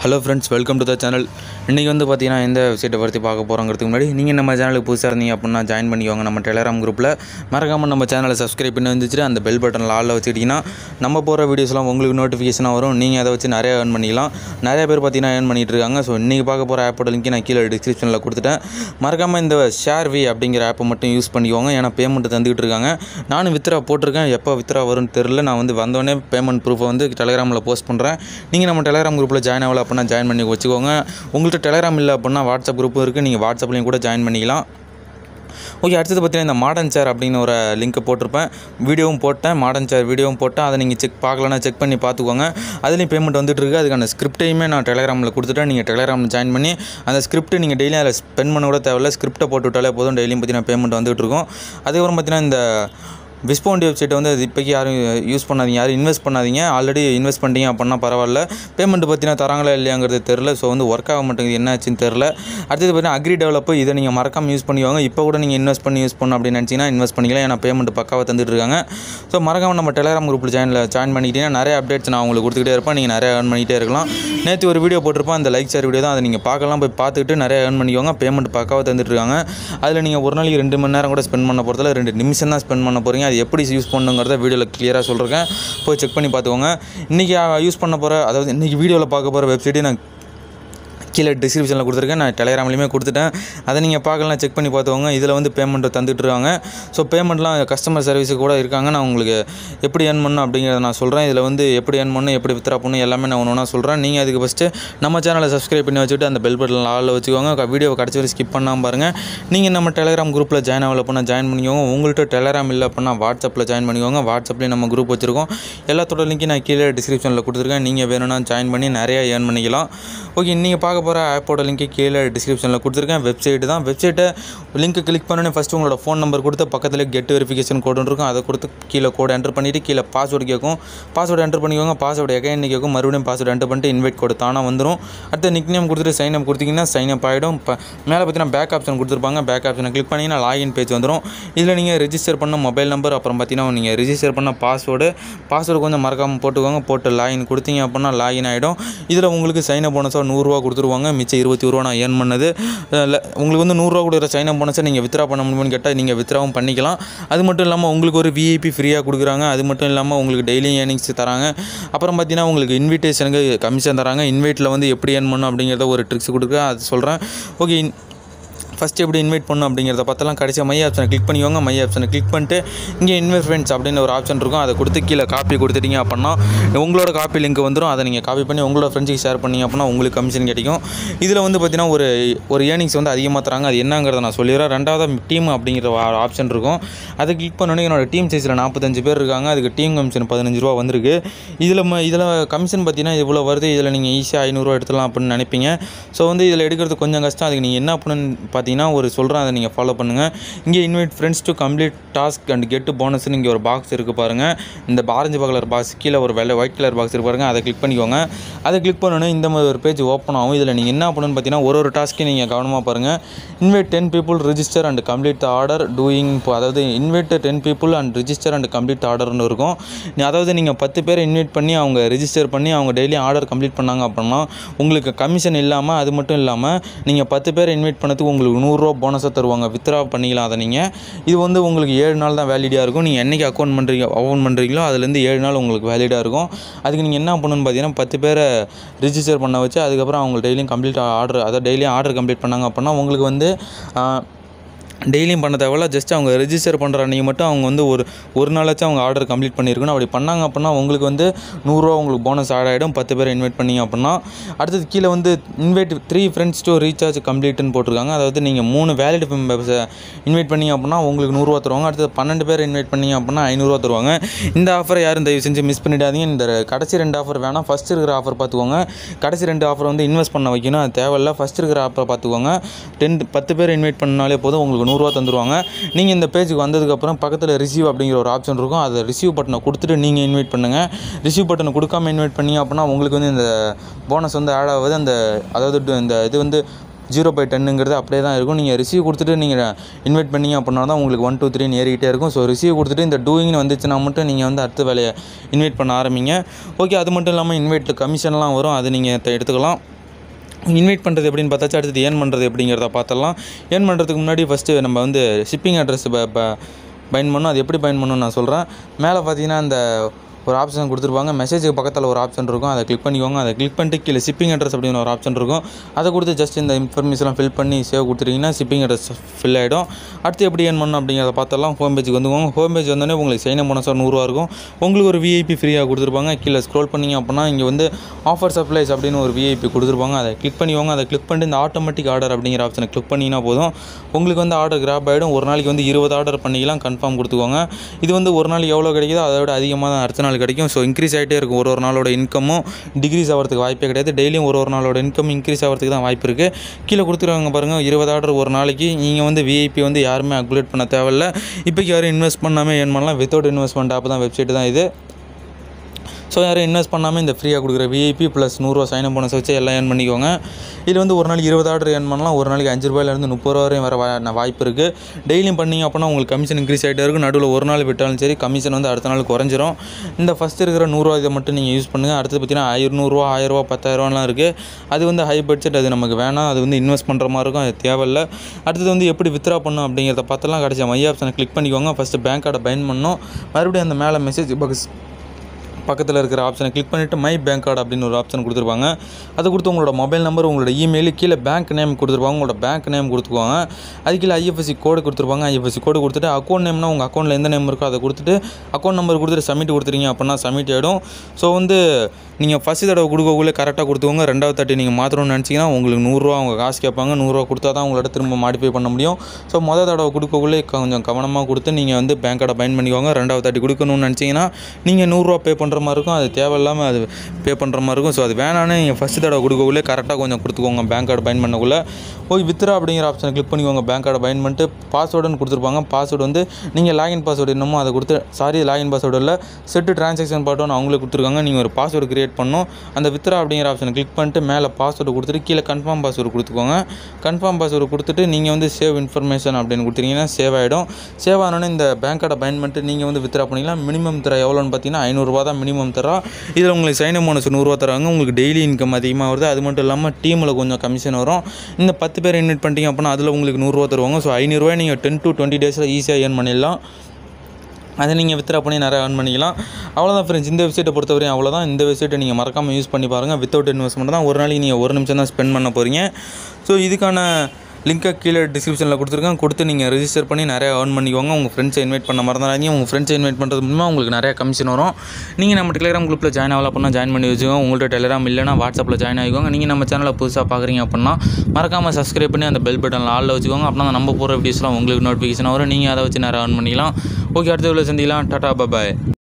hello friends welcome to the channel இன்றைக்கி வந்து பார்த்தீங்கன்னா எந்த விஷயத்தை பற்றி பார்க்க போகிறோங்கிறதுக்கு முன்னாடி நீங்கள் நம்ம சேனலுக்கு புதுசாக இருந்தீங்க அப்படின்னா ஜாயின் பண்ணிக்கோங்க நம்ம டெலகிராம் குரூப்பில் மறக்காமல் நம்ம சேனலை சப்ஸ்கிரைப் பண்ணி வந்துச்சுட்டு அந்த பெல் பட்டன் ஆளில் வச்சுக்கிட்டிங்கன்னா நம்ம போகிற வீடியோஸ்லாம் உங்களுக்கு நோட்டிஃபிகேஷனாக வரும் நீங்கள் அதை வச்சு நிறைய ஏர்ன் பண்ணிக்கலாம் நிறைய பேர் பார்த்தீங்கன்னா ஏர்ன் பண்ணிட்டு இருக்காங்க ஸோ இன்றைக்கி பார்க்க போகிற ஆப்போட லிங்க் நான் கீழே டிஸ்கிரிப்ஷனில் கொடுத்துட்டேன் மறக்காமல் இந்த ஷேர் வி அப்படிங்கிற ஆப்பை மட்டும் யூஸ் பண்ணிக்கோங்க ஏன்னா பேமெண்ட் தந்துக்கிட்டு இருக்காங்க நானும் வித்ரா போட்டிருக்கேன் எப்போ வித்ரா வரும்னு தெரில நான் வந்து வந்தோடனே பேமெண்ட் ப்ரூஃபை வந்து டெலகிராமில் போஸ்ட் பண்ணுறேன் நீங்கள் நம்ம டெலகிராம் குரூப்பில் ஜாயின் ஆகல அப்படின்னா ஜாயின் பண்ணி வச்சுக்கோங்க உங்கள்கிட்ட டெலகிராம் இல்லை அப்படின்னா வாட்ஸ்அப் குரூப்பும் இருக்குது நீங்கள் வாட்ஸ்அப்லேயும் கூட ஜாயின் பண்ணிக்கலாம் ஓகே அடுத்தது பார்த்தீங்கன்னா இந்த மாடர்ன் சேர் அப்படின்னு ஒரு லிங்க்கை போட்டிருப்பேன் வீடியோவும் போட்டேன் மாடர்ன் சேர் வீடியோவும் போட்டேன் அதை நீங்கள் செக் பார்க்கலன்னா செக் பண்ணி பார்த்துக்கோங்க அதுலேயும் பேமெண்ட் வந்துட்டு இருக்கு அதுக்கான ஸ்கிரிப்டையுமே நான் டெலகிராமில் கொடுத்துட்டேன் நீங்கள் டெலகிராமில் ஜாயின் பண்ணி அந்த ஸ்கிரிப்ட் நீங்கள் டெய்லியும் அதில் ஸ்பெண்ட் பண்ண கூட தேவையில்ல ஸ்கிரிப்டை போட்டு விட்டாலே போதும் டெய்லியும் பார்த்தீங்கன்னா பேமெண்ட் வந்துட்டு இருக்கும் அதுக்கப்புறம் பார்த்தீங்கன்னா இந்த விஸ்பவுண்ட் வெப்சைட்டை வந்து அது இப்போக்கி யாரும் யூஸ் பண்ணாதீங்க யாரும் இன்வெஸ்ட் பண்ணாதீங்க ஆல்ரெடி இன்வெஸ்ட் பண்ணிட்டீங்க அப்படின்னா பரவாயில்ல பேமெண்ட் பார்த்தீங்கன்னா தராங்களா இல்லையாங்கிறது தெரில ஸோ வந்து ஒர்க் ஆக மாட்டேங்குது என்ன ஆச்சுன்னு தெரில அடுத்தது பார்த்தீங்கன்னா அக்ரி டெவலப்பர் இதை நீங்கள் மறக்காமல் யூஸ் பண்ணிக்கோங்க இப்போ கூட நீங்கள் இன்வெஸ்ட் பண்ணி யூஸ் பண்ணணும் அப்படின்னு நினச்சிங்கன்னா இன்வெஸ்ட் பண்ணிக்கலாம் ஏன்னா பேமெண்ட் பக்காவாக தந்துட்டு இருக்காங்க ஸோ மறக்காமல் நம்ம டெலகிராம் குரூப்பில் ஜாயினில் ஜாயின் பண்ணிக்கிட்டீங்கன்னா நிறைய அப்டேட்ஸ் நான் உங்களுக்கு கொடுத்துக்கிட்டே இருப்பேன் நீங்கள் நிறைய ஏர்ன் பண்ணிகிட்டே இருக்கலாம் நேற்று ஒரு வீடியோ போட்டிருப்பேன் அந்த லைக் ஷேர் வீடியோ தான் அதை நீங்கள் பார்க்கலாம் போய் பார்த்துக்கிட்டு நிறைய ஏர்ன் பண்ணிக்கோங்க பேமெண்ட் பக்காவாக தந்துட்டு இருக்காங்க அதில் நீங்கள் ஒரு நாளைக்கு ரெண்டு மணி நேரம் கூட ஸ்பெண்ட் பண்ண போகிறதுல ரெண்டு நிமிஷம் தான் ஸ்பெண்ட் பண்ண போகிறீங்க அது எப்படி யூஸ் பண்ணுங்கிறத வீடியோவில் கிளியராக சொல்லிருக்கேன் போய் செக் பண்ணி பார்த்துக்கோங்க இன்றைக்கி யூஸ் பண்ண போகிற அதாவது இன்றைக்கி வீடியோவில் பார்க்க போகிற வெப்சைட்டே நான் கீழே டிஸ்கிரிப்ஷனில் கொடுத்துருக்கேன் நான் டெலகிராம்லேயுமே கொடுத்துட்டேன் அதை நீங்கள் பார்க்கலாம் செக் பண்ணி பார்த்துக்கோங்க இதில் வந்து பேமெண்ட் தந்துட்டு இருக்காங்க ஸோ பேமெண்ட்லாம் கஸ்டமர் சர்வீஸு கூட இருக்காங்க நான் உங்களுக்கு எப்படி ஏர்ன் பண்ணணும் அப்படிங்கிறத நான் சொல்கிறேன் இதில் வந்து எப்படி ஏர்ன் பண்ணணும் எப்படி வித்ரா பண்ணணும் எல்லாமே நான் ஒன்று ஒன்றா சொல்கிறேன் நீங்கள் அதுக்கு ஃபஸ்ட்டு நம்ம சேனலை சப்ஸ்கிரைப் பண்ணி வச்சுட்டு அந்த பெல் பட்டன் ஆளில் வச்சுக்கோங்க வீடியோ கடைசி வரை ஸ்கிப் பண்ணாமல் பாருங்கள் நீங்கள் நம்ம டெலகிராம் குரூப்பில் ஜாயின் ஆகல பண்ணால் ஜாயின் பண்ணிக்கோங்க உங்கள்கிட்ட டெலகிராம் இல்லை அப்படின்னா வாட்ஸ்அப்பில் ஜாயின் பண்ணிக்கோங்க வாட்ஸ்அப்லேயும் நம்ம குரூப் வச்சுருக்கோம் எல்லாத்தோட லிங்க் நான் கீழே டிஸ்கிரிப்ஷனில் கொடுத்துருக்கேன் நீங்கள் வேணும்னா ஜாயின் பண்ணி நிறையா ஏர்ன் பண்ணிக்கலாம் ஓகே நீங்கள் பார்க்க போகிற ஆப்போட லிங்க்கு கீழே டிஸ்கிரிப்ஷனில் கொடுத்துருக்கேன் வெப்சைட்டு தான் வெப்சைட்டை லிங்க் கிளிக் பண்ணோன்னே ஃபஸ்ட்டு உங்களோட ஃபோன் நம்பர் கொடுத்து பக்கத்தில் கெட் வெரிஃபிகேஷன் கோடு இருக்கும் அதை கொடுத்து கீழே கோடு என்டர் பண்ணிவிட்டு கீழே பாஸ்வேர்டு கேட்கும் பாஸ்வேர்டு என்டர் பண்ணிக்கோங்க பாஸ்வேர்டு எகைன் கேட்கும் மறுபடியும் பாஸ்வேர்டு என்டர் பண்ணிட்டு இன்வைட் கோடு தானாக வந்துடும் அடுத்து நிக் நேம் கொடுத்துட்டு சைன் அப் கொடுத்தீங்கன்னா சைன் அப் ஆகிடும் இப்போ மேலே பார்த்தீங்கன்னா பேக் ஆப்ஷன் கொடுத்துருப்பாங்க பேக் ஆப்ஷனை கிளிக் பண்ணிங்கன்னா லாகின் பேஜ் வந்துடும் இதில் நீங்கள் ரிஜிஸ்டர் பண்ண மொபைல் நம்பர் அப்புறம் பார்த்தீங்கன்னா நீங்கள் ரிஜிஸ்டர் பண்ண பாஸ்வேர்டு பாஸ்வேர்டு கொஞ்சம் மறக்காமல் போட்டுக்கோங்க போட்டு லாகின் கொடுத்தீங்க அப்படின்னா லாகின் ஆகிடும் இதில் உங்களுக்கு சைன் அப் போனஸாக நூறுரூவா கொடுத்துருவாங்க மிச்சம் இருபத்தி ரூபா நான் ஏர்ன் பண்ணது இல்ல, உங்களுக்கு வந்து நூறுரூவா கொடுக்குற சைன் அப் போனஸை நீங்கள் வித்ரா பண்ண முடியும்னு கேட்டால் நீங்கள் வித்ராவும் பண்ணிக்கலாம் அது மட்டும் இல்லாமல் உங்களுக்கு ஒரு விஐபி ஃப்ரீயாக கொடுக்குறாங்க அது மட்டும் இல்லாமல் உங்களுக்கு டெய்லி ஏர்னிங்ஸ் தராங்க அப்புறம் பார்த்தீங்கன்னா உங்களுக்கு இன்விடேஷனுக்கு கமிஷன் தராங்க இன்வைட்டில் வந்து எப்படி ஏர்ன் பண்ணணும் அப்படிங்கிறத ஒரு ட்ரிக்ஸ் கொடுக்குறேன் அது சொல்கிறேன் ஓகே ஃபஸ்ட்டு எப்படி இன்வைட் பண்ணணும் அப்படிங்கிறத பார்த்தலாம் கடைசியாக மை ஆப்ஷனை கிளிக் பண்ணிக்கோங்க மை ஆப்ஷனை கிளிக் பண்ணிட்டு இங்கே இன்வெஸ்ட்மெண்ட்ஸ் அப்படின்னு ஒரு ஆப்ஷன் இருக்கும் அதை கொடுத்து கீழே காப்பி கொடுத்துட்டீங்க அப்படின்னா உங்களோட காப்பி லிங்க் வந்துடும் அதை நீங்கள் காப்பி பண்ணி உங்களோட ஃப்ரெண்ட்ஸுக்கு ஷேர் பண்ணீங்க அப்படின்னா உங்களுக்கு கமிஷன் கிடைக்கும் இதில் வந்து பார்த்தீங்கன்னா ஒரு ஒரு ஏர்னிங்ஸ் வந்து அதிகமாக தராங்க அது என்னங்கிறத நான் சொல்லிடுறேன் ரெண்டாவது டீம் அப்படிங்கிற ஆப்ஷன் இருக்கும் அதை கிளிக் பண்ணோன்னே என்னோட டீம் சைஸில் நாற்பத்தஞ்சு பேர் இருக்காங்க அதுக்கு டீம் கமிஷன் பதினஞ்சு ரூபா வந்திருக்கு இதில் ம இதில் கமிஷன் பார்த்தீங்கன்னா இவ்வளோ வருது இதில் நீங்கள் ஈஸியாக ஐநூறுரூவா எடுத்துடலாம் அப்படின்னு நினைப்பீங்க ஸோ வந்து இதில் எடுக்கிறது கொஞ்சம் கஷ்டம் அதுக்கு நீங்கள் என்ன பண்ணணும்னு பார்த்தீங்கன்னா ஒரு சொல்கிறேன் அதை நீங்கள் ஃபாலோ பண்ணுங்கள் இங்கே invite friends to complete task and get போனஸ்னு இங்கே ஒரு பாக்ஸ் இருக்குது பாருங்கள் இந்த ஆரஞ்சு கலர் பாக்ஸ் கீழே ஒரு வெள்ளை ஒயிட் கலர் பாக்ஸ் இருக்கு பாருங்கள் அதை கிளிக் பண்ணிக்கோங்க அதை கிளிக் பண்ணோன்னே இந்த மாதிரி ஒரு பேஜ் ஓப்பன் ஆகும் இதில் நீங்கள் என்ன பண்ணணும்னு பார்த்தீங்கன்னா ஒரு ஒரு டாஸ்க்கையும் நீங்கள் கவனமாக பாருங்கள் invite ten people register and complete the order doing அதாவது invite ten people and register and complete ஆர்டர்னு இருக்கும் நீ- அதாவது நீங்கள் பத்து பேரை இன்வைட் பண்ணி அவங்க ரிஜிஸ்டர் பண்ணி அவங்க டெய்லி ஆர்டர் கம்ப்ளீட் பண்ணாங்க அப்படின்னா உங்களுக்கு கமிஷன் இல்லாமல் அது மட்டும் இல்லாமல் நீங்கள் பத்து பேர் இன்வைட் பண்ணதுக்கு உங்களுக்கு நூறுரூவா போனஸாக தருவாங்க வித்ரா பண்ணிக்கலாம் அதை நீங்கள் இது வந்து உங்களுக்கு ஏழு நாள் தான் வேலிடாக இருக்கும் நீங்கள் என்றைக்கு அக்கௌண்ட் பண்ணுறீங்க அக்கௌண்ட் பண்ணுறீங்களோ அதுலேருந்து ஏழு நாள் உங்களுக்கு வேலிடாக இருக்கும் அதுக்கு நீங்கள் என்ன பண்ணணும்னு பார்த்தீங்கன்னா பத்து பேரை ரிஜிஸ்டர் பண்ண வச்சு அதுக்கப்புறம் அவங்க டெய்லியும் கம்ப்ளீட் ஆர்டர் அதாவது டெய்லியும் ஆர்டர் கம்ப்ளீட் பண்ணாங்க அப்படின்னா உங்களுக்கு வந்து ஆ, டெய்லியும் பண்ண தேவையில்ல ஜஸ்ட் அவங்க ரெஜிஸ்டர் பண்ணுற அன்றைக்கி மட்டும் அவங்க வந்து ஒரு ஒரு நாளாச்சும் அவங்க ஆர்டர் கம்ப்ளீட் பண்ணியிருக்கணும் அப்படி பண்ணாங்க அப்படின்னா உங்களுக்கு வந்து நூறுரூவா உங்களுக்கு போனஸ் ஆட் ஆகிடும் பத்து பேர் இன்வைட் பண்ணீங்க அப்படின்னா அடுத்தது கீழே வந்து invite three friends to recharge கம்ப்ளீட்னு போட்டிருக்காங்க அதாவது நீங்கள் மூணு வேலிட் மெம்பர்ஸை இன்வைட் பண்ணீங்க அப்படின்னா உங்களுக்கு நூறுரூவா தருவாங்க அடுத்தது பன்னெண்டு பேர் இன்வைட் பண்ணீங்க அப்படின்னா ஐநூறுரூவா தருவாங்க இந்த ஆஃபரை யாரும் தயவு செஞ்சு மிஸ் பண்ணிடாதீங்க இந்த கடைசி ரெண்டு ஆஃபர் வேணாம் ஃபஸ்ட் இருக்கிற ஆஃபர் பார்த்துக்கோங்க கடைசி ரெண்டு ஆஃபர் வந்து இன்வெஸ்ட் பண்ண வைக்கணும் அது தேவையில்ல ஃபஸ்ட் இருக்கிற ஆஃபரை பார்த்துக்கோங்க டென் பத்து பேர் இன்வைட் பண்ணாலே போதும் உங்களுக்கு நூறுரூவா தந்துருவாங்க நீங்கள் இந்த பேஜுக்கு வந்ததுக்கப்புறம் பக்கத்தில் ரிசீவ் அப்படிங்கிற ஒரு ஆப்ஷன் இருக்கும் அதை ரிசீவ் பட்டனை கொடுத்துட்டு நீங்கள் இன்வைட் பண்ணுங்கள் ரிசீவ் பட்டனை கொடுக்காம இன்வைட் பண்ணீங்க அப்படின்னா உங்களுக்கு வந்து இந்த போனஸ் வந்து ஆட் ஆகுது அந்த அதாவது டு- இந்த இது வந்து ஜீரோ பை டென்னுங்கிறது அப்படியே தான் இருக்கும் நீங்கள் ரிசீவ் கொடுத்துட்டு நீங்கள் இன்வைட் பண்ணீங்க அப்படின்னா தான் உங்களுக்கு ஒன் டூ த்ரீன்னு ஏறிக்கிட்டே இருக்கும் ஸோ ரிசீவ் கொடுத்துட்டு இந்த டூயிங்னு வந்துச்சுன்னா மட்டும் நீங்கள் வந்து அடுத்த வேலையை இன்வைட் பண்ண ஆரம்பிங்க ஓகே அது மட்டும் இல்லாமல் இன்வைட்டில் கமிஷன்லாம் வரும் அது நீங்கள் எடுத்துக்கலாம் இன்வைட் பண்ணுறது எப்படின்னு பார்த்தாச்சு அடுத்தது ஏர்ன் பண்ணுறது எப்படிங்கிறத பார்த்தலாம் ஏர்ன் பண்ணுறதுக்கு முன்னாடி ஃபஸ்ட்டு நம்ம வந்து ஷிப்பிங் அட்ரஸ் பயன் பண்ணணும் அது எப்படி பயன் பண்ணணும்னு நான் சொல்கிறேன் மேலே பார்த்தீங்கன்னா அந்த ஒரு ஆப்ஷன் கொடுத்துருப்பாங்க மெசேஜுக்கு பக்கத்தில் ஒரு ஆப்ஷன் இருக்கும் அதை கிளிக் பண்ணிக்கோங்க அதை கிளிக் பண்ணிட்டு கீழே ஷிப்பிங் அட்ரஸ் அப்படின்னு ஒரு ஆப்ஷன் இருக்கும் அதை கொடுத்து ஜஸ்ட் இந்த இன்ஃபர்மேஷன்லாம் ஃபில் பண்ணி சேவ் கொடுத்துட்டீங்கன்னா ஷிப்பிங் அட்ரஸ் ஃபில் ஆகிடும் அடுத்து எப்படி ஏர்ன் பண்ணணும் அப்படிங்கிறத பார்த்தலாம் ஹோம் பேஜுக்கு வந்துக்கோங்க ஹோம் பேஜ் வந்தோடனே உங்களுக்கு சைன் அப் பண்ண சார் நூறுரூவா இருக்கும் உங்களுக்கு ஒரு விஐபி ஃப்ரீயாக கொடுத்துருப்பாங்க கீழே ஸ்க்ரோல் பண்ணிங்க அப்படின்னா இங்கே வந்து ஆஃபர் சப்ளைஸ் அப்படின்னு ஒரு விஐபி கொடுத்துருப்பாங்க அதை கிளிக் பண்ணிக்கோங்க அதை கிளிக் பண்ணிட்டு இந்த ஆட்டோமேட்டிக் ஆர்டர் அப்படிங்கிற ஆப்ஷனை கிளிக் பண்ணிங்கன்னா போதும் உங்களுக்கு வந்து ஆர்டர் கிராப் ஆகிடும் ஒரு நாளைக்கு வந்து இருபது ஆர்டர் பண்ணிக்கலாம் கன்ஃபார்ம் கொடுத்துக்கோங்க இது வந்து ஒரு நாள் எவ்வளோ கிடைக்குதோ அதை விட அதிகமாக தான் அடுத்த நாள் கிடைக்கும் ஸோ இன்க்ரீஸ் ஆகிட்டே இருக்கும் ஒரு ஒரு நாளோட இன்கமும் டிக்ரீஸ் ஆகிறதுக்கு வாய்ப்பே கிடையாது டெய்லியும் ஒரு ஒரு நாளோட இன்கம் இன்க்ரீஸ் ஆகிறதுக்கு தான் வாய்ப்பு இருக்குது கீழே கொடுத்துருவாங்க பாருங்கள் இருபது ஆர்டர் ஒரு நாளைக்கு நீங்கள் வந்து விஐபி வந்து யாருமே அப்கிரேட் பண்ண தேவையில்ல இப்போக்கி யாரும் இன்வெஸ்ட் பண்ணாமல் ஏர்ன் பண்ணலாம் வித்தவுட் இன்வெஸ்ட்மெண்ட் ஆப் தான் வெப்சைட் தான் இது ஸோ யாரும் இன்வெஸ்ட் பண்ணாமல் இந்த ஃப்ரீயாக கொடுக்குற விஐபி ப்ளஸ் நூறுரூவா சைன் அப் போனஸ் வச்சு எல்லாம் ஏர்ன் பண்ணிக்கோங்க இது வந்து ஒரு நாளைக்கு இருபது ஆர்டர் ஏர்ன் பண்ணலாம் ஒரு நாளைக்கு அஞ்சு ரூபாயிலேருந்து முப்பது ரூபா வரையும் வர வா- வாய்ப்பு இருக்குது டெய்லியும் பண்ணிங்க அப்படின்னா உங்களுக்கு கமிஷன் இன்க்ரீஸ் ஆகிட்டே இருக்கும் நடுவில் ஒரு நாள் விட்டாலும் சரி கமிஷன் வந்து அடுத்த நாள் குறைஞ்சிரும் இந்த ஃபஸ்ட் இருக்கிற நூறுரூவா இதை மட்டும் நீங்கள் யூஸ் பண்ணுங்கள் அடுத்து பார்த்தீங்கன்னா ஐநூறுரூவா ஆயிரரூவா பத்தாயிரரூவாலாம் இருக்குது அது வந்து ஹை பட்ஜெட் அது நமக்கு வேணாம் அது வந்து இன்வெஸ்ட் பண்ணுற மாதிரி இருக்கும் அது தேவையில்ல அடுத்தது வந்து எப்படி வித்ரா பண்ணும் அப்படிங்கிறத பார்த்தலாம் கடைசி மை ஆப்ஷனை கிளிக் பண்ணிக்கோங்க ஃபஸ்ட்டு பேங்க் கார்டை பைன் பண்ணணும் மறுபடியும் அந்த மேலே மெசேஜ் பாக்ஸ் பக்கத்தில் இருக்கிற ஆப்ஷனை கிளிக் பண்ணிவிட்டு மை பேங்க் கார்டு அப்படின்னு ஒரு ஆப்ஷன் கொடுத்துருப்பாங்க அது கொடுத்து உங்களோட மொபைல் நம்பர் உங்களோட இமெயில் கீழே பேங்க் நேம் கொடுத்துருப்பாங்க உங்களோட பேங்க் நேம் கொடுத்துக்குவாங்க அது கீழே ஐஎஃப்எஸ்சி கோடு கொடுத்துருப்பாங்க ஐஎஃப்எஸ்சி கோடு கொடுத்துட்டு அக்கௌண்ட் நேம்னா உங்கள் அக்கௌண்ட்டில் எந்த நேம் இருக்கோ அதை கொடுத்துட்டு அக்கௌண்ட் நம்பர் கொடுத்துட்டு சப்மிட் கொடுத்துறீங்க அப்படின்னா சப்மிட் ஆகிடும் ஸோ வந்து நீங்கள் ஃபஸ்ட் தடவை கொடுக்கக்குள்ளே கரெக்டாக கொடுத்துக்கோங்க ரெண்டாவது தட்டி நீங்கள் மாற்றணும்னு நினச்சிங்கன்னா உங்களுக்கு நூறுரூவா அவங்க காசு கேட்பாங்க நூறுரூவா கொடுத்தா தான் உங்களோட திரும்ப மாடிஃபை பண்ண முடியும் ஸோ மொதல் தடவை கொடுக்கக்குள்ளே கொஞ்சம் கவனமாக கொடுத்து நீங்கள் வந்து பேங்க் கார்டை பயன் பண்ணிக்கோங்க ரெண்டாவது தாட்டி கொடுக்கணும்னு நினச்சிங்கன்னா நீங்கள் நூறுரூவா பே பண்ணுற மாதிரி இருக்கும் அது தேவையில்லாமல் அது பே பண்ணுற மாதிரி இருக்கும் ஸோ அது வேணான்னு நீங்கள் ஃபஸ்ட் தடவை கொடுக்கக்குள்ளே கரெக்டாக கொஞ்சம் கொடுத்துக்கோங்க பேங்க் கார்டு பயன் பண்ணக்குள்ளே போய் வித்ரா அப்படிங்கிற ஆப்ஷனை கிளிக் பண்ணிக்கோங்க பேங்க் கார்டை பயன் பண்ணிட்டு பாஸ்வேர்டுன்னு கொடுத்துருப்பாங்க பாஸ்வேர்டு வந்து நீங்கள் லாகின் பாஸ்வேர்டு என்னமோ அதை கொடுத்து சாரி லாகின் பாஸ்வேர்டு இல்லை செட்டு ட்ரான்சாக்ஷன் பாட்டோன்னு அவங்களே கொடுத்துருக்காங்க நீங்கள் ஒரு பாஸ்வேர்டு கிரியேட் பண்ணணும் அந்த வித்ரா அப்படிங்கிற ஆப்ஷனை கிளிக் பண்ணிட்டு மேலே பாஸ்வேர்டு கொடுத்துட்டு கீழே கன்ஃபார்ம் பாஸ்வேர்டு கொடுத்துக்கோங்க கன்ஃபார்ம் பாஸ்வேர்டு கொடுத்துட்டு நீங்கள் வந்து சேவ் இன்ஃபர்மேஷன் அப்படின்னு கொடுத்தீங்கன்னா சேவ் ஆகிடும் சேவ் ஆனோடனே இந்த பேங்க் கார்டை பயன் பண்ணிட்டு நீங்கள் வந்து வித்ரா பண்ணிக்கலாம் மினிமம் தர எவ்வளோன்னு பார்த்தீங்கன்னா ஐநூறுரூவா தான் மினிமம் தரா இதில் உங்களுக்கு சைன் போனஸ் நூறுரூவா தராங்க உங்களுக்கு டெய்லி இன்கம் அதிகமாக வருது அது மட்டும் இல்லாமல் டீமில் கொஞ்சம் கமிஷன் வரும் இந்த பத்து பேர் இன்வைட் பண்ணிட்டீங்க அப்படின்னா அதில் உங்களுக்கு நூறுரூவா தருவாங்க ஸோ ஐநூறுரூவா நீங்கள் டென் டு டுவெண்ட்டி டேஸில் ஈஸியாக ஏர்ன் பண்ணிடலாம் அதை நீங்கள் வித்ரா பண்ணி நிறையா earn பண்ணிக்கலாம் அவ்வளோதான் ஃப்ரெண்ட்ஸ் இந்த வெப்சைட்டை பொறுத்தவரையும் அவ்வளோதான் இந்த வெப்சைட்டை நீங்கள் மறக்காமல் யூஸ் பண்ணி பாருங்கள் வித்தவுட் இன்வெஸ்ட்மெண்ட் தான் ஒரு நாளைக்கு நீங்கள் ஒரு நிமிஷம் தான் ஸ்பெண்ட் பண்ண போகிறீங்க ஸோ இதுக்கான லிங்கை கீழே டிஸ்கிரிப்ஷனில் கொடுத்துருக்கேன் கொடுத்து நீங்கள் ரெஜிஸ்டர் பண்ணி நிறையா earn பண்ணிக்கோங்க உங்கள் ஃப்ரெண்ட்ஸை இன்வைட் பண்ண மறந்துடாதீங்க உங்கள் ஃப்ரெண்ட்ஸை இன்வைட் பண்ணுறது மூலமா உங்களுக்கு நிறையா கமிஷன் வரும் நீங்கள் நம்ம டெலிகிராம் குரூப்பில் ஜாயின் ஆகல அப்படின்னா ஜாயின் பண்ணி வச்சுக்கோங்க உங்கள்கிட்ட டெலிகிராம் இல்லைனா வாட்ஸ்அப்பில் ஜாயின் ஆகிக்கோங்க நீங்கள் நம்ம சேனலை புதுசாக பார்க்குறீங்க அப்படின்னா மறக்காமல் சப்ஸ்கிரைப் பண்ணி அந்த பெல் பட்டனில் ஆளில் வச்சுக்கோங்க அப்படின்னா நம்ம போகிற வீடியோஸ்லாம் உங்களுக்கு நோட்டிஃபிகேஷன் வரும் நீங்கள் அதை வச்சு நிறையா earn பண்ணிக்கலாம் ஓகே அடுத்த வீடியோவில் சந்திக்கலாம் டாடா பாய்